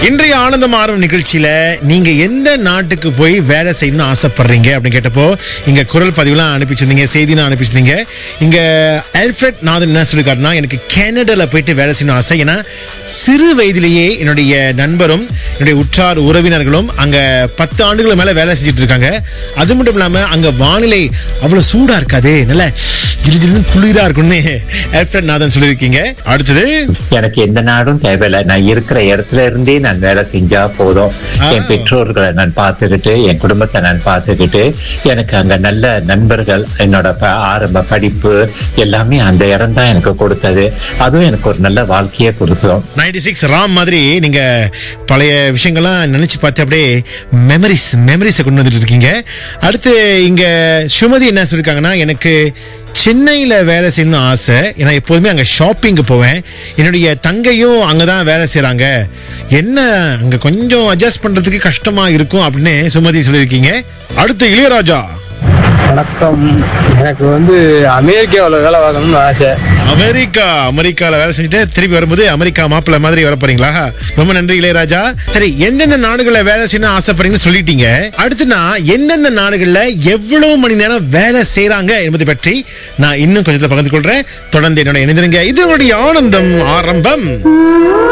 இன்றைய ஆனந்தம் ஆரம் நிகழ்ச்சியில நீங்க எந்த நாட்டுக்கு போய் வேலை செய்யணும்னு ஆசைப்படுறீங்க அப்படின்னு கேட்டப்போ இங்க குரல் பதிவுலாம் அனுப்பிச்சிருந்தீங்க செய்திலாம் அனுப்பிச்சிருந்தீங்க இங்க அல்ஃபிரட் நாதன் என்ன சொல்லிருக்காருன்னா எனக்கு கனடால போயிட்டு வேலை செய்யணும் ஆசை ஏன்னா சிறு வயதிலேயே என்னுடைய நண்பரும் என்னுடைய உற்றார் உறவினர்களும் அங்க பத்து ஆண்டுகள் மேல வேலை செஞ்சுட்டு இருக்காங்க அது மட்டும் இல்லாம அங்க வானிலை அவ்வளவு சூடா இருக்காது நல்ல ஜிலு ஜிலுன்னு குளிரா இருக்கும்னு அல்ஃபிரட் நாதன் சொல்லியிருக்கீங்க அடுத்தது எனக்கு எந்த நாடும் தேவையில்லை நான் இருக்கிற இடத்துல இருந்தே நான் வேலை செஞ்சா போதும் ஆ. என் பெற்றோர்களை நான் பார்த்துக்கிட்டு என் குடும்பத்தை நான் பார்த்துக்கிட்டு எனக்கு அங்க நல்ல நண்பர்கள் என்னோட ப- ஆரம்ப படிப்பு எல்லாமே அந்த இடம் தான் எனக்கு கொடுத்தது அதுவும் எனக்கு ஒரு நல்ல வாழ்க்கையை கொடுத்தோம் 96 சிக்ஸ் ராம் மாதிரி நீங்க பழைய விஷயங்கள்லாம் நினைச்சு பார்த்து அப்படியே மெமரிஸ் மெமரிஸை கொண்டு வந்துட்டு இருக்கீங்க அடுத்து இங்க சுமதி என்ன சொல்லிருக்காங்கன்னா எனக்கு சென்னையில வேலை செய்யணும்னு ஆசை ஏன்னா எப்போதுமே அங்க ஷாப்பிங் போவேன் என்னுடைய தங்கையும் அங்கதான் வேலை செய்றாங்க என்ன அங்க கொஞ்சம் அட்ஜஸ்ட் பண்றதுக்கு கஷ்டமா இருக்கும் அப்படின்னு சுமதி சொல்லியிருக்கீங்க அடுத்து இளையராஜா வணக்கம் எனக்கு வந்து அமெரிக்காவில் வேலை பார்க்கணும்னு ஆசை அமெரிக்கா அமெரிக்கால வேலை செஞ்சுட்டு திருப்பி வரும்போது அமெரிக்கா மாப்பிள்ளை மாதிரி வர போறீங்களா ரொம்ப நன்றி இளையராஜா சரி எந்தெந்த நாடுகள்ல வேலை செய்யணும் ஆசைப்படுறீங்கன்னு சொல்லிட்டீங்க அடுத்து நான் எந்தெந்த நாடுகள்ல எவ்வளவு மணி நேரம் வேலை செய்றாங்க என்பதை பற்றி நான் இன்னும் கொஞ்சத்துல பகிர்ந்து கொள்றேன் தொடர்ந்து என்னோட இணைந்திருங்க இது உங்களுடைய ஆனந்தம் ஆரம்பம்